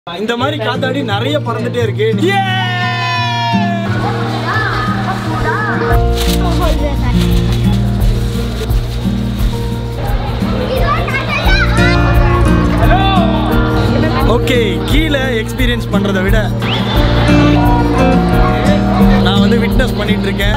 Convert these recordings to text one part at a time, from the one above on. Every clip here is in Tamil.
இந்த மாதிரி காத்தாடி நிறைய பறந்துட்டே இருக்கு ஓகே கீழே எக்ஸ்பீரியன்ஸ் பண்றதை விட நான் வந்து விட்னஸ் பண்ணிட்டு இருக்கேன்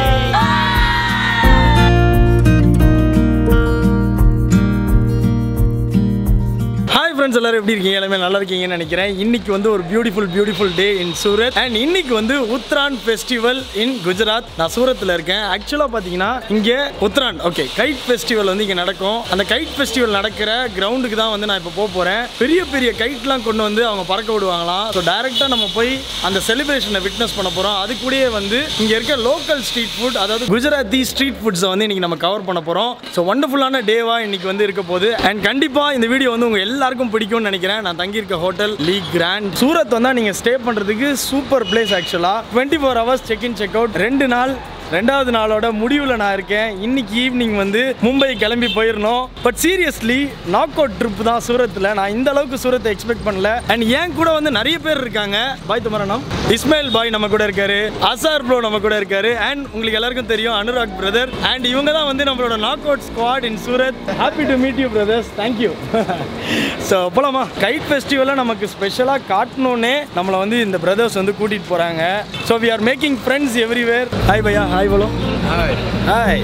ஹாய் ஃப்ரெண்ட்ஸ் எல்லாரும் எப்படி இருக்கீங்க எல்லாமே நல்லா இருக்கீங்கன்னு நினைக்கிறேன் இன்னைக்கு வந்து ஒரு beautiful beautiful day in Surat and இன்னைக்கு வந்து உத்ரான் ஃபெஸ்டிவல் இன் குஜராத் நான் சூரத்தில் இருக்கேன் ஆக்சுவலாக பார்த்தீங்கன்னா இங்கே உத்ரான் ஓகே கைட் ஃபெஸ்டிவல் வந்து இங்கே நடக்கும் அந்த கைட் ஃபெஸ்டிவல் நடக்கிற கிரவுண்டுக்கு தான் வந்து நான் இப்போ போக போகிறேன் பெரிய பெரிய கைட்லாம் கொண்டு வந்து அவங்க பறக்க விடுவாங்களாம் ஸோ டேரெக்டாக நம்ம போய் அந்த செலிப்ரேஷனை விட்னஸ் பண்ண போகிறோம் அது கூடயே வந்து இங்கே இருக்க லோக்கல் ஸ்ட்ரீட் ஃபுட் அதாவது குஜராத்தி ஸ்ட்ரீட் ஃபுட்ஸை வந்து இன்னைக்கு நம்ம கவர் பண்ண போகிறோம் ஸோ ஒண்டர்ஃபுல்லான டேவா இன்னைக்கு வந்து இருக்க போகுது அண்ட் கண்டிப்பாக இந்த வீடியோ வந்து உங்கள் எல்லாருக்கும் பிடிக்கும்னு நினைக்கிறேன் நான் தங்கியிருக்க ஹோட்டல் லீ கிராண்ட் சூரத் வந்தால் நீங்கள் ஸ்டே பண்ணுறதுக்கு சூப்பர் பிளேஸ் ஆக்சுவலாக twenty four hours check in check out ரெண்டு நாள் ரெண்டாவது நாளோட முடிவில் நான் இருக்கேன் இன்னைக்கு ஈவினிங் வந்து மும்பை கிளம்பி போயிடணும் but seriously knock out trip தான் சூரத்தில் நான் இந்த அளவுக்கு சூரத்தை எக்ஸ்பெக்ட் பண்ணல அண்ட் ஏன் கூட வந்து நிறைய பேர் இருக்காங்க பாய் துமரணம் இஸ்மாயில் பாய் நம்ம கூட இருக்காரு அசார் ப்ரோ நம்ம கூட இருக்காரு அண்ட் உங்களுக்கு எல்லாருக்கும் தெரியும் அனுராக் பிரதர் அண்ட் இவங்க தான் வந்து நம்மளோட knock out squad in Surat happy to meet you brothers thank you so போலாமா கைட் ஃபெஸ்டிவலை நமக்கு ஸ்பெஷலாக காட்டணுன்னே நம்மளை வந்து இந்த பிரதர்ஸ் வந்து கூட்டிகிட்டு போகிறாங்க so we are making friends everywhere hi பையா ஹாய் போலோ ஹாய்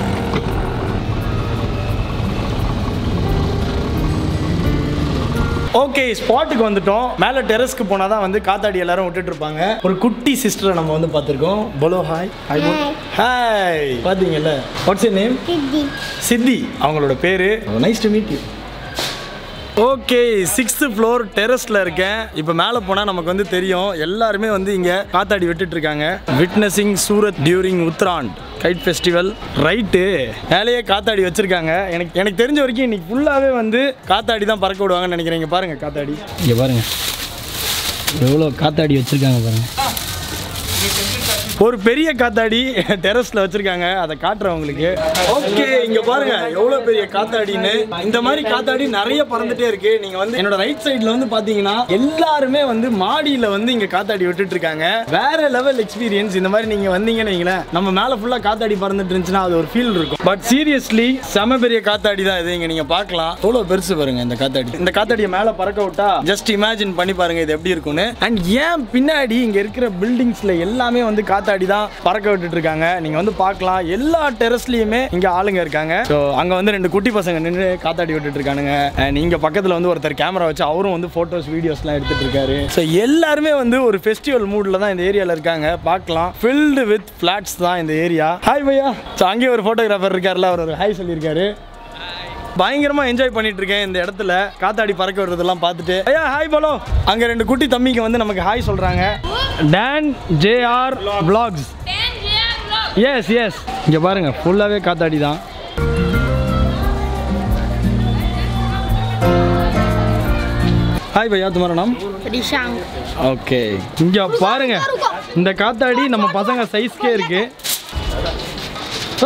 ஓகே ஸ்பாட்டுக்கு வந்துட்டோம் மேலே டெரஸ்க்கு போனால் தான் வந்து காத்தாடி எல்லாரும் விட்டுட்டு இருப்பாங்க ஒரு குட்டி சிஸ்டரை நம்ம வந்து பார்த்துருக்கோம் போலோ ஹாய் ஹாய் ஹாய் பார்த்தீங்கல்ல வாட்ஸ் ஏ நேம் சித்தி அவங்களோட பேரு nice to meet you okay sixth floor டெரஸ்ல இருக்கேன் இப்போ மேலே போனால் நமக்கு வந்து தெரியும் எல்லாருமே வந்து இங்கே காத்தாடி விட்டுட்டு இருக்காங்க witnessing Surat during Uttran kite festival right மேலேயே காத்தாடி வச்சிருக்காங்க எனக்கு எனக்கு தெரிஞ்ச வரைக்கும் இன்னைக்கு ஃபுல்லாகவே வந்து காத்தாடி தான் பறக்க விடுவாங்கன்னு நினைக்கிறேன் இங்கே பாருங்க காத்தாடி இங்கே பாருங்க எவ்வளோ காத்தாடி வச்சிருக்காங்க பாருங்க ஒரு பெரிய காத்தாடி டெரஸ்ல வச்சிருக்காங்க அதை காட்டுறேன் உங்களுக்கு ஓகே இங்க பாருங்க எவ்வளவு பெரிய காத்தாடின்னு இந்த மாதிரி காத்தாடி நிறைய பறந்துட்டே இருக்கு நீங்க வந்து என்னோட ரைட் சைடுல வந்து பாத்தீங்கன்னா எல்லாருமே வந்து மாடியில வந்து இங்க காத்தாடி விட்டுட்டு இருக்காங்க வேற லெவல் எக்ஸ்பீரியன்ஸ் இந்த மாதிரி நீங்க வந்தீங்கன்னு வைங்களேன் நம்ம மேல ஃபுல்லா காத்தாடி பறந்துட்டு இருந்துச்சுன்னா அது ஒரு ஃபீல் இருக்கும் பட் சீரியஸ்லி செம பெரிய காத்தாடி தான் இது இங்க நீங்க பார்க்கலாம் எவ்வளவு பெருசு பாருங்க இந்த காத்தாடி இந்த காத்தாடியை மேல பறக்க விட்டா ஜஸ்ட் இமேஜின் பண்ணி பாருங்க இது எப்படி இருக்கும்னு அண்ட் ஏன் பின்னாடி இங்க இருக்கிற பில்டிங்ஸ்ல எல்லாமே வந்து காத்தாடி தான் பறக்க விட்டுட்டு இருக்காங்க நீங்க வந்து பார்க்கலாம் எல்லா டெரஸ்லயுமே இங்க ஆளுங்க இருக்காங்க ஸோ அங்க வந்து ரெண்டு குட்டி பசங்க நின்று காத்தாடி விட்டுட்டு இருக்கானுங்க அண்ட் இங்க பக்கத்துல வந்து ஒருத்தர் கேமரா வச்சு அவரும் வந்து போட்டோஸ் வீடியோஸ்லாம் எடுத்துட்டு இருக்காரு ஸோ எல்லாருமே வந்து ஒரு ஃபெஸ்டிவல் மூட்ல தான் இந்த ஏரியால இருக்காங்க பார்க்கலாம் ஃபில்டு வித் ஃபிளாட்ஸ் தான் இந்த ஏரியா ஹாய் பையா ஸோ அங்கேயே ஒரு ஃபோட்டோகிராஃபர் இருக்காருல்ல அவர் ஒரு ஹாய் சொல்லியிருக்காரு பயங்கரமா என்ஜாய் பண்ணிட்டு இருக்கேன் இந்த இடத்துல காத்தாடி பறக்க விடுறதெல்லாம் பார்த்துட்டு ஐயா ஹாய் போலோ அங்க ரெண்டு குட்டி தம்பிங்க வந்து நமக்கு ஹாய் சொல்றாங்க Dan JR vlogs yes yes இங்க பாருங்க ஃபுல்லாவே காத்தாடி தான் ஹாய் பையா துமாரா நாம் ரிஷாங் ஓகே இங்க பாருங்க இந்த காத்தாடி நம்ம பசங்க சைஸ்க்கே இருக்கு ஓ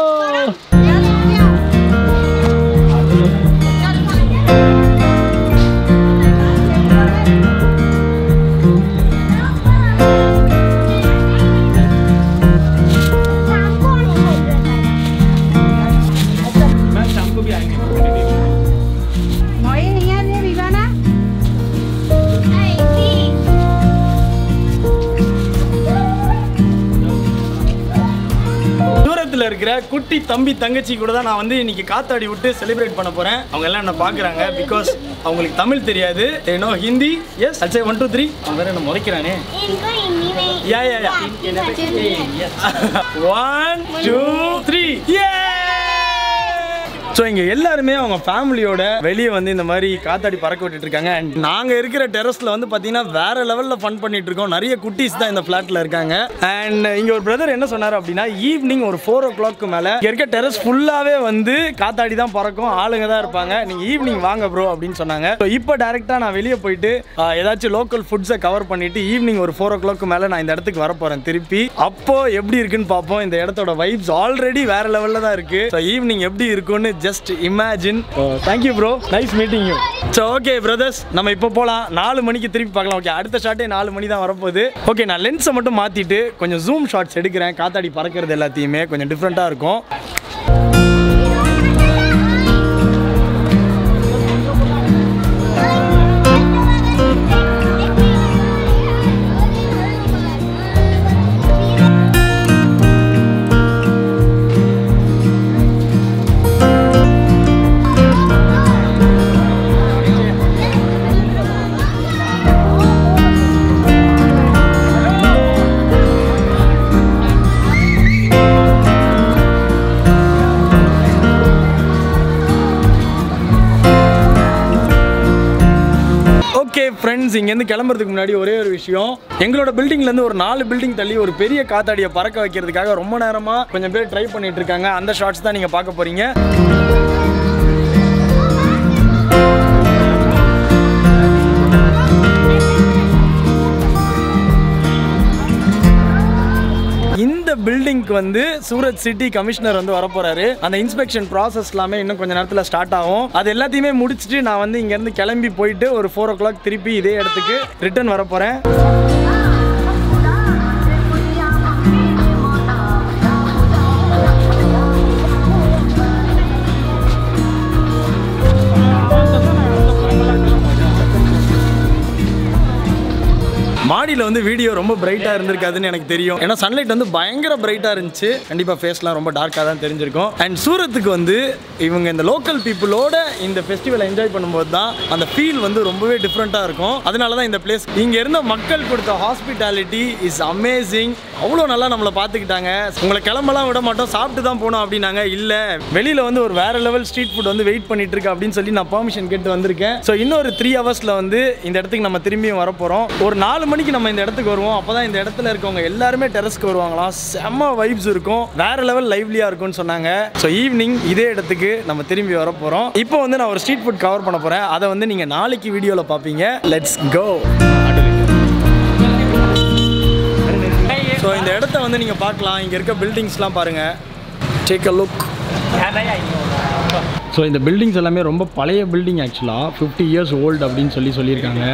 Mọi nghe đi bị con á. தூரத்தில் இருக்கிற குட்டி தம்பி தங்கச்சி கூட தான் நான் வந்து இன்னைக்கு காத்தாடி விட்டு செலிப்ரேட் பண்ண போறேன் அவங்க எல்லாம் என்ன பார்க்குறாங்க பிகாஸ் அவங்களுக்கு தமிழ் தெரியாது ஏனோ ஹிந்தி எஸ் அச்சே ஒன் டூ த்ரீ அவன் வேற என்ன முறைக்கிறானே इनको हिंदी में yeah yeah yeah one two three so இங்கே எல்லாருமே அவங்க ஃபேமிலியோட வெளியே வந்து இந்த மாதிரி காத்தாடி பறக்க விட்டுட்டு இருக்காங்க அண்ட் நாங்கள் இருக்கிற டெரஸில் வந்து பார்த்தீங்கன்னா வேற லெவலில் ஃபன் பண்ணிட்டு இருக்கோம் நிறைய குட்டீஸ் தான் இந்த ஃப்ளாட்டில் இருக்காங்க அண்ட் இங்கே ஒரு பிரதர் என்ன சொன்னார் அப்படின்னா ஈவினிங் ஒரு ஃபோர் ஓ கிளாக்கு மேலே இங்கே இருக்க டெரஸ் ஃபுல்லாகவே வந்து காத்தாடி தான் பறக்கும் ஆளுங்க தான் இருப்பாங்க நீங்கள் ஈவினிங் வாங்க ப்ரோ அப்படின்னு சொன்னாங்க ஸோ இப்போ டேரெக்டாக நான் வெளியே போயிட்டு ஆ, ஏதாச்சும் லோக்கல் ஃபுட்ஸை கவர் பண்ணிட்டு ஈவினிங் ஒரு ஃபோர் ஓ கிளாக்கு மேலே நான் இந்த இடத்துக்கு வர போகிறேன் திருப்பி அப்போ எப்படி இருக்குன்னு பார்ப்போம் இந்த இடத்தோட வைப்ஸ் ஆல்ரெடி வேற லெவலில் தான் இருக்கு ஸோ ஈவினிங் எப்படி இருக்கும்னு just imagine thank you bro nice meeting you so okay brothers நம்ம இப்போ போகலாம் நாலு மணிக்கு திருப்பி பார்க்கலாம் ஓகே அடுத்த ஷாட்டே நாலு மணி தான் வரப்போகுது ஓகே நான் லென்ஸை மட்டும் மாற்றிட்டு கொஞ்சம் ஜூம் ஷாட்ஸ் எடுக்கிறேன் காத்தாடி பறக்கிறது எல்லாத்தையுமே கொஞ்சம் டிஃப்ரெண்ட்டாக இருக்கும் ஓகே ஃப்ரெண்ட்ஸ் இங்கேருந்து கிளம்புறதுக்கு முன்னாடி ஒரே ஒரு விஷயம் எங்களோட பில்டிங்லேருந்து ஒரு நாலு பில்டிங் தள்ளி ஒரு பெரிய காத்தாடியை பறக்க வைக்கிறதுக்காக ரொம்ப நேரமாக கொஞ்சம் பேர் ட்ரை பண்ணிட்டு இருக்காங்க அந்த ஷார்ட்ஸ் தான் நீங்கள் பார்க்க போறீங்க இந்த பில்டிங்க்கு வந்து சூரத் சிட்டி கமிஷனர் வந்து வரப்போறாரு அந்த இன்ஸ்பெக்ஷன் ப்ராசஸ் எல்லாமே இன்னும் கொஞ்ச நேரத்தில் ஸ்டார்ட் ஆகும் அது எல்லாத்தையுமே முடிச்சுட்டு நான் வந்து இங்கேருந்து கிளம்பி போயிட்டு ஒரு ஃபோர் ஓ கிளாக் திருப்பி இதே இடத்துக்கு ரிட்டர்ன் வர போகிறேன் மாடியில் வந்து வீடியோ ரொம்ப பிரைட்டாக இருந்திருக்காதுன்னு எனக்கு தெரியும் ஏன்னா சன்லைட் வந்து பயங்கர பிரைட்டாக இருந்துச்சு கண்டிப்பாக ஃபேஸ்லாம் ரொம்ப டார்க்காக தான் தெரிஞ்சிருக்கும் அண்ட் சூரத்துக்கு வந்து இவங்க இந்த லோக்கல் பீப்புளோட இந்த ஃபெஸ்டிவலை என்ஜாய் பண்ணும்போது தான் அந்த ஃபீல் வந்து ரொம்பவே டிஃப்ரெண்ட்டாக இருக்கும் அதனால தான் இந்த பிளேஸ் இங்கே இருந்த மக்கள் கொடுத்த ஹாஸ்பிட்டாலிட்டி இஸ் அமேசிங் அவ்வளோ நல்லா நம்மளை பார்த்துக்கிட்டாங்க உங்களை கிளம்பலாம் விட மாட்டோம் சாப்பிட்டு தான் போனோம் அப்படின்னாங்க இல்லை வெளியில் வந்து ஒரு வேற லெவல் ஸ்ட்ரீட் ஃபுட் வந்து வெயிட் பண்ணிட்டு இருக்கு அப்படின்னு சொல்லி நான் பெர்மிஷன் கேட்டு வந்திருக்கேன் ஸோ இன்னொரு த்ரீ ஹவர்ஸில் வந்து இந்த இடத்துக்கு நம்ம திரும்பியும் வர போகிறோம் ஒரு நாலு மணிக்கு நம்ம இந்த இடத்துக்கு வருவோம் அப்போ தான் இந்த இடத்துல இருக்கவங்க எல்லாருமே டெரஸ்க்கு வருவாங்களாம் செம்ம வைப்ஸ் இருக்கும் வேற லெவல் லைவ்லியாக இருக்கும்னு சொன்னாங்க ஸோ ஈவினிங் இதே இடத்துக்கு நம்ம திரும்பி வர போகிறோம் இப்போ வந்து நான் ஒரு ஸ்ட்ரீட் ஃபுட் கவர் பண்ண போகிறேன் அதை வந்து நீங்கள் நாளைக்கு வீடியோவில் பார்ப்பீங்க லெட்ஸ் கோ ஸோ இந்த இடத்த வந்து நீங்கள் பார்க்கலாம் இங்கே இருக்க பில்டிங்ஸ்லாம் பாருங்கள் டேக் அ லுக் ஸோ இந்த பில்டிங்ஸ் எல்லாமே ரொம்ப பழைய பில்டிங் ஆக்சுவலாக ஃபிஃப்டி இயர்ஸ் ஓல்டு அப்படின்னு சொல்லி சொல்லியிருக்காங்க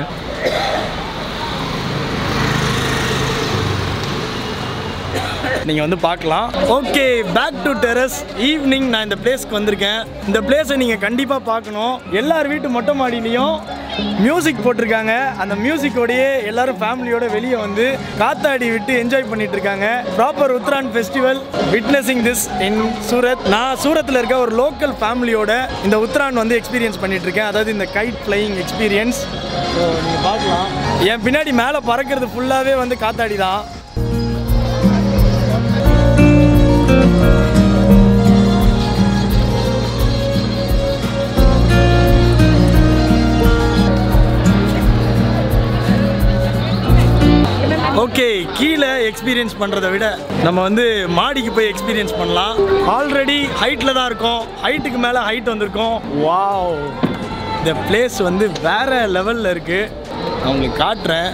நீங்கள் வந்து பார்க்கலாம் okay back to terrace evening நான் இந்த பிளேஸ்க்கு வந்திருக்கேன் இந்த பிளேஸை நீங்கள் கண்டிப்பாக பார்க்கணும் எல்லார் வீட்டு மொட்டை மாடியிலையும் மியூசிக் போட்டிருக்காங்க அந்த மியூசிக்கோடையே எல்லாரும் ஃபேமிலியோட வெளியே வந்து காத்தாடி விட்டு என்ஜாய் பண்ணிட்டு இருக்காங்க proper Uttran festival witnessing this in Surat நான் சூரத்தில் இருக்க ஒரு லோக்கல் ஃபேமிலியோட இந்த உத்ரான் வந்து எக்ஸ்பீரியன்ஸ் பண்ணிட்டு இருக்கேன் அதாவது இந்த கைட் ஃப்ளையிங் எக்ஸ்பீரியன்ஸ் ஸோ நீங்கள் பார்க்கலாம் என் பின்னாடி மேலே பறக்கிறது ஃபுல்லாகவே வந்து காத்தாடி தான் ஓகே கீழே எக்ஸ்பீரியன்ஸ் பண்ணுறதை விட நம்ம வந்து மாடிக்கு போய் எக்ஸ்பீரியன்ஸ் பண்ணலாம் ஆல்ரெடி ஹைட்டில் தான் இருக்கோம் ஹைட்டுக்கு மேலே ஹைட் வந்திருக்கோம் வாவ் இந்த பிளேஸ் வந்து வேற லெவலில் இருக்குது நான் உங்களுக்கு காட்டுறேன்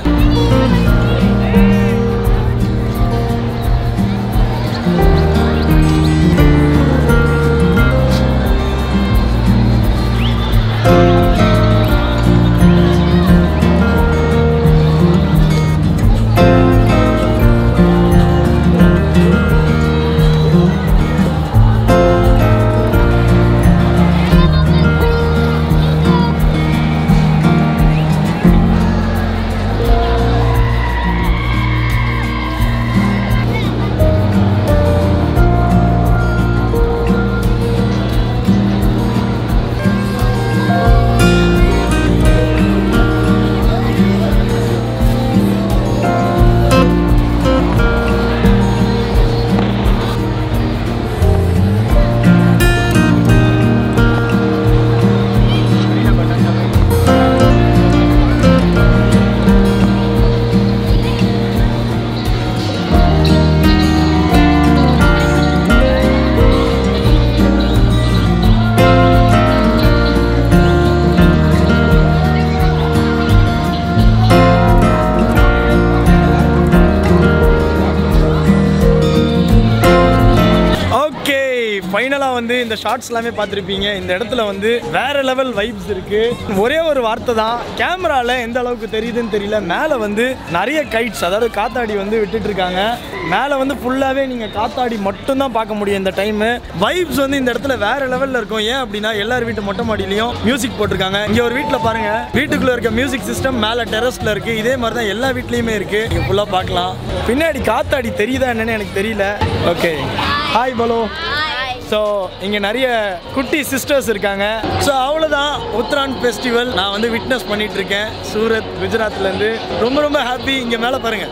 ஃபைனலாக வந்து இந்த ஷார்ட்ஸ் எல்லாமே பார்த்துருப்பீங்க இந்த இடத்துல வந்து வேற லெவல் வைப்ஸ் இருக்கு ஒரே ஒரு வார்த்தை தான் கேமரால எந்த அளவுக்கு தெரியுதுன்னு தெரியல மேலே வந்து நிறைய கைட்ஸ் அதாவது காத்தாடி வந்து விட்டுட்டு இருக்காங்க மேலே வந்து ஃபுல்லாகவே நீங்கள் காத்தாடி மட்டும்தான் பார்க்க முடியும் இந்த டைமு வைப்ஸ் வந்து இந்த இடத்துல வேற லெவலில் இருக்கும் ஏன் அப்படின்னா எல்லார் வீட்டு மொட்டை மாடியிலையும் மியூசிக் போட்டிருக்காங்க இங்கே ஒரு வீட்டில் பாருங்க வீட்டுக்குள்ளே இருக்க மியூசிக் சிஸ்டம் மேலே டெரஸ்ல இருக்கு இதே மாதிரி தான் எல்லா வீட்லேயுமே இருக்கு நீங்கள் ஃபுல்லாக பார்க்கலாம் பின்னாடி காத்தாடி தெரியுதா என்னன்னு எனக்கு தெரியல ஓகே ஹாய் பலோ ஸோ இங்கே நிறைய குட்டி சிஸ்டர்ஸ் இருக்காங்க ஸோ அவ்வளோதான் உத்தரான் ஃபெஸ்டிவல் நான் வந்து விட்னஸ் பண்ணிட்டு இருக்கேன் சூரத் குஜராத்லேருந்து ரொம்ப ரொம்ப ஹாப்பி இங்கே மேலே பாருங்க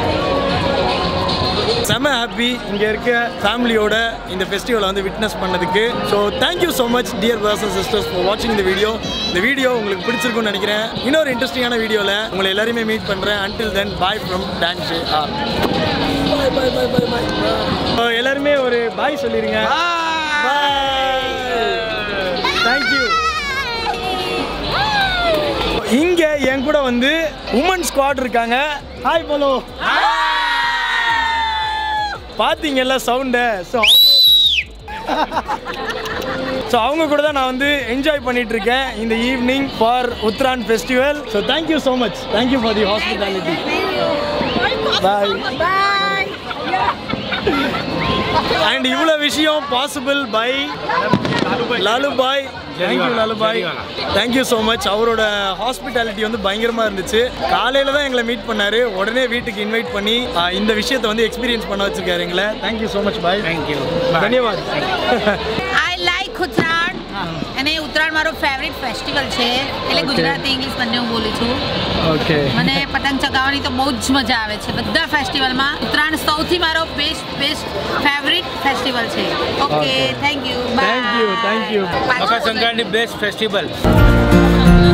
செம ஹாப்பி இங்கே இருக்க ஃபேமிலியோட இந்த ஃபெஸ்டிவலை வந்து விட்னஸ் பண்ணதுக்கு so thank you so much dear brothers and sisters for வாட்சிங் இந்த வீடியோ இந்த வீடியோ உங்களுக்கு பிடிச்சிருக்கும்னு நினைக்கிறேன் இன்னொரு இன்ட்ரெஸ்டிங்கான வீடியோவில் உங்களை எல்லாரையுமே மீட் பண்ணுறேன் until then bye from Dan's R bye bye bye bye bye எல்லாருமே ஒரு பாய் சொல்லிருங்க பாய் தேங்க்யூ இங்க என் கூட வந்து உமன் ஸ்குவாட் இருக்காங்க ஹாய் போலோ பாத்தீங்கல்ல சவுண்டை ஸோ ஸோ அவங்க கூட தான் நான் வந்து என்ஜாய் பண்ணிட்டு இருக்கேன் இந்த evening for Uttran festival so thank you so much thank you for the hospitality பாய் அண்ட் இவ்வளோ விஷயம் possible by Lalubhai thank you Lalubhai thank you so much அவரோட ஹாஸ்பிட்டாலிட்டி வந்து பயங்கரமாக இருந்துச்சு காலையில் தான் எங்களை மீட் பண்ணாரு உடனே வீட்டுக்கு இன்வைட் பண்ணி ஆ, இந்த விஷயத்தை வந்து எக்ஸ்பீரியன்ஸ் பண்ண வச்சிருக்காரு எங்களை thank you so much bye thank you ધન્યવાદ આઈ લાઈક ઉત્તરાયણ અને ઉત્તરાયણ મારો ફેવરિટ ફેસ્ટિવલ છે એટલે ગુજરાતી ઇંગ્લિશ બંને હું બોલું છું ઓકે મને પતંગ ચગાવવાની તો બહુ જ મજા આવે છે બધા ફેસ્ટિવલમાં ઉત્તરાયણ સૌથી મારો બેસ્ટ બેસ્ટ ફેવરિટ ફેસ્ટિવલ છે okay Okay. Thank you Thank you, thank you. Makar Sankranti best festival